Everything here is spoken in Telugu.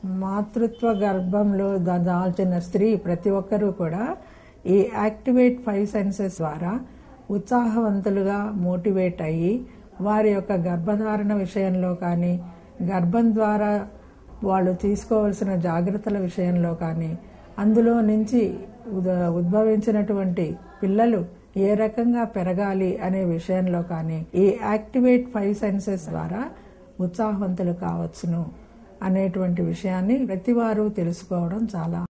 మాతృత్వ గర్భంలో దా- దాల్చిన స్త్రీ ప్రతి ఒక్కరూ కూడా ఈ యాక్టివేట్ ఫైవ్ సెన్సెస్ ద్వారా ఉత్సాహవంతులుగా మోటివేట్ అయ్యి వారి యొక్క గర్భధారణ విషయంలో కానీ గర్భం ద్వారా వాళ్ళు తీసుకోవాల్సిన జాగ్రత్తల విషయంలో కానీ అందులో నుంచి ఉద- ఉద్భవించినటువంటి పిల్లలు ఏ రకంగా పెరగాలి అనే విషయంలో కానీ ఈ యాక్టివేట్ ఫైవ్ సెన్సెస్ ద్వారా ఉత్సాహవంతులు కావచ్చును అనేటువంటి విషయాన్ని ప్రతి వారు తెలుసుకోవడం చాలా